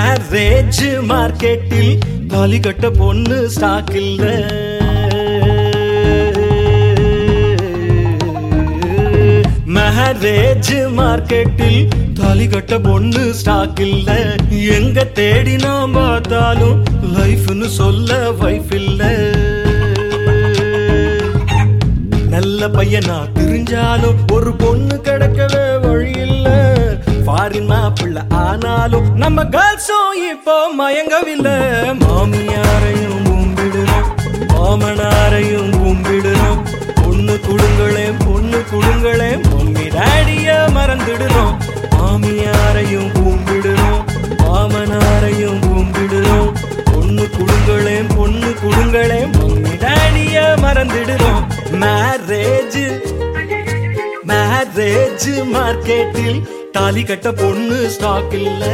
marriage மார்க்கெட்டில் தாலி கட்ட பொண்ணு ஸ்டாக் இல்ல மேரேஜ் மார்க்கெட்டில் தாலி கட்ட பொண்ணு ஸ்டாக் இல்ல எங்க தேடி நாம் பார்த்தாலும் லைஃப்னு சொல்ல வைஃப் இல்ல நல்ல பையனா தெரிஞ்சாலும் ஒரு பொண்ணு கிடைக்கவே வழி இல்ல ஃபாரின் மாப்பிள்ள ஆனாலும் நம்ம கேர்ள்ஸும் இப்போ மயங்கவில்லை மாமியாரையும் கும்பிடுறோம் மாமனாரையும் கும்பிடுறோம் பொண்ணு குடுங்களே பொண்ணு குடுங்களே மம்மி டாடிய மறந்துடுறோம் மாமியாரையும் கும்பிடுறோம் மாமனாரையும் கும்பிடுறோம் பொண்ணு குடுங்களே பொண்ணு குடுங்களே மம்மி டாடிய மறந்துடுறோம் மேரேஜ் மேரேஜ் மார்க்கெட்டில் தாலி கட்ட பொண்ணு ஸ்டாக் இல்ல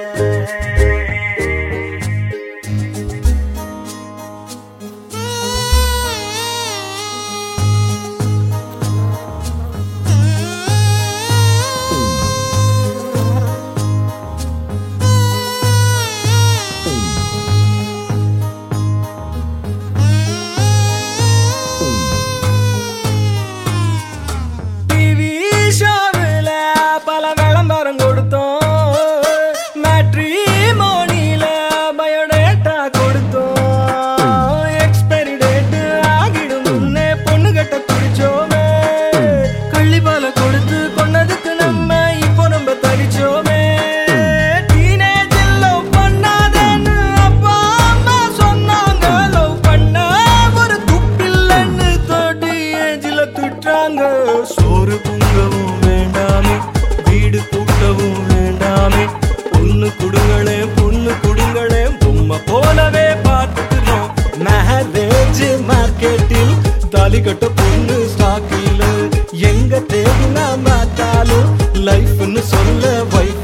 டிவி ஷோவில் பல விளம்பரம் கொடுத்தோம் மேட்ரிமோனியில பயோடேட்டா கொடுத்தோம் எக்ஸ்பைரி டேட் ஆகிடும் முன்னே பொண்ணு கட்ட துடிச்சோமே கள்ளிப்பால கொடுத்து கொன்னதுக்கு நம்ம இப்போ நம்ம தடிச்சோமே டீனேஜில் லவ் பண்ணாதேன்னு அப்பா அம்மா சொன்னாங்க லவ் பண்ண ஒரு துப்பில்லைன்னு தேர்ட்டி ஏஜில் திட்டுறாங்க சோறு பொங்கவும் வேண்டாமே வீடு கூட்டவும் வேண்டாமே பொண்ணு குடுங்களே பொண்ணு குடுங்களே பொம்மை போலவே பார்த்துக்கிறோம் மேரேஜ் மார்க்கெட்டில் தாலி கட்ட பொண்ணு ஸ்டாக் இல்ல எங்க தேடினா பார்த்தாலும் லைஃப்னு சொல்ல வைஃப்